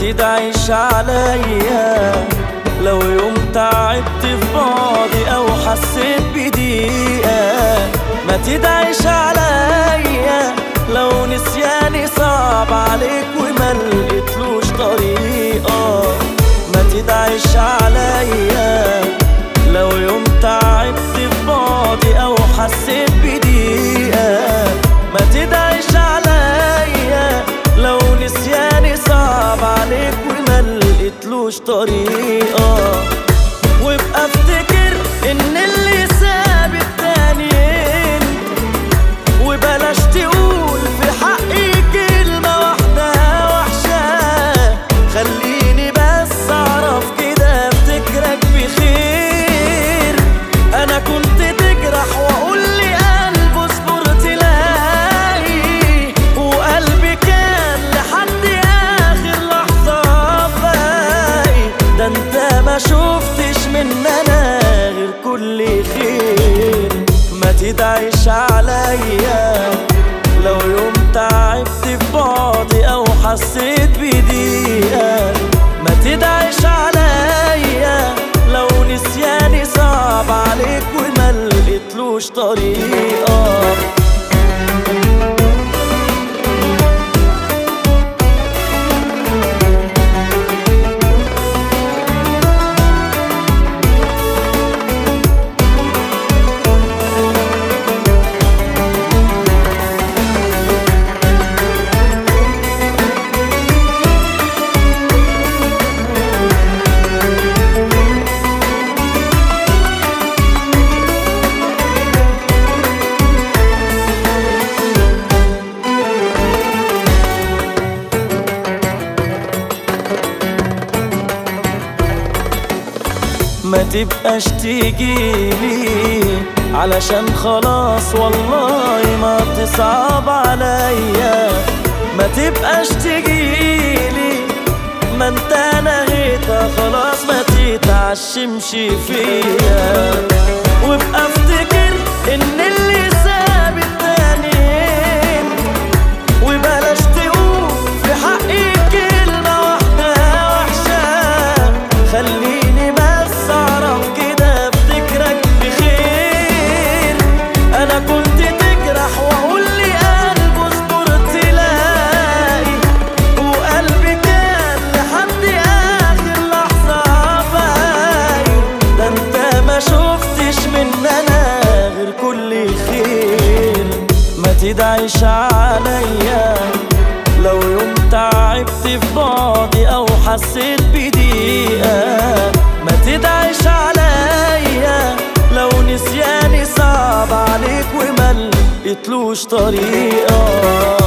تدعيش عليا لو يوم تعبت في بعضي او حسيت بضيقة ما تدعيش عليا لو نسياني صعب عليك وما لقيتلوش طريقة ما تدعيش عليا لو يوم تعبت في بعضي او حسيت بضيقة ما تدعيش عليا لو نسياني صعب عليك وما لقيتلوش طريقة وابقى افتكر ان اللي ساب التاني انت وبلاش تقول في حقي كلمة واحدة وحشة خليني بس اعرف كده افتكرك بخير انا كنت تجرح واقول لي قلبه اصبر تلاقي وقلبي كان لحد اخر لحظة باقي ده انت ما شفتش من انا غير كل خير ما تدعيش عليا لو يوم تعبت في بعضي او حسيت بضيقة ما تدعيش عليا لو نسياني صعب عليك وما لقيتلوش طريقة ما تبقاش تجيلي علشان خلاص والله ما تصعب عليا ما تبقاش تجيلي ما انت نهيتها خلاص ما تتعشمش فيا وابقى افتكر ان اللي ساب التانيين وبلاش تقول في حقي كلمة واحدة وحشة خليني بس أعرف كده أفتكرك بخير أنا كنت تجرح وأقول لي قلبه اصبر تلاقي وقلبي كان لحد آخر لحظة باقي ده أنت ما شفتش من أنا غير كل خير ما تدعيش عليا لو يوم تعبت في بعضي او حسيت بضيقة ما تدعيش عليا لو نسياني صعب عليك وما لقيتلوش طريقة